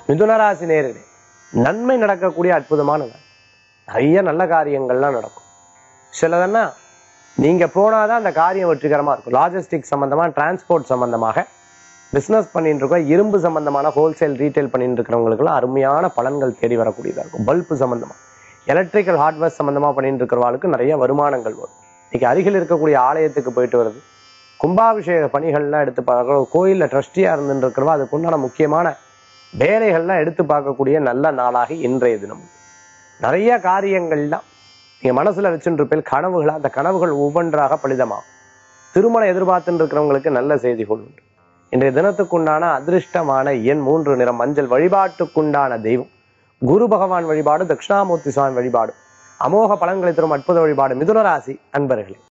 மிதுனராசி நேர்களே நன்மை நடக்கக்கூடிய அற்புதமான நாள் நிறைய நல்ல காரியங்கள்லாம் நடக்கும் சிலதென்னா நீங்க போனாதான் அந்த காரியம் வெற்றிகரமா இருக்கும் லாஜிஸ்டிக் சம்பந்தமா டிரான்ஸ்போர்ட் சம்பந்தமாக பிசினஸ் பண்ணிட்டு இருக்கோம் இரும்பு சம்பந்தமான ஹோல்சேல் ரீட்டைல் பண்ணிட்டு இருக்கிறவங்களுக்குலாம் அருமையான பலன்கள் தேடி வரக்கூடியதா இருக்கும் பல்பு சம்பந்தமா எலக்ட்ரிக்கல் ஹார்ட்வேர் சம்பந்தமா பண்ணிட்டு இருக்கிறவங்களுக்கு நிறைய வருமானங்கள் வரும் இன்னைக்கு அருகில் இருக்கக்கூடிய ஆலயத்துக்கு போயிட்டு வருது கும்பாபிஷேக பணிகள்லாம் எடுத்து பார்க்கணும் கோயிலில் ட்ரஸ்டியாக இருந்துட்டு இருக்கிறவா அதுக்குண்டான முக்கியமான வேலைகள்லாம் எடுத்து பார்க்கக்கூடிய நல்ல நாளாக இன்றைய தினம் நிறைய காரியங்கள்லாம் நீங்க மனசுல வச்சுட்டு இருப்பேன் கனவுகளா அந்த கனவுகள் ஒவ்வொன்றாக பலிதமாகும் திருமணம் எதிர்பார்த்துட்டு இருக்கிறவங்களுக்கு நல்ல செய்திகள் உண்டு இன்றைய தினத்துக்குண்டான அதிர்ஷ்டமான எண் மூன்று நிறம் மஞ்சள் வழிபாட்டுக்குண்டான தெய்வம் குரு பகவான் வழிபாடு தட்சிணாமூர்த்தி சுவாமி வழிபாடு அமோக பலன்களை தரும் அற்புத வழிபாடு மிதுன ராசி அன்பர்களே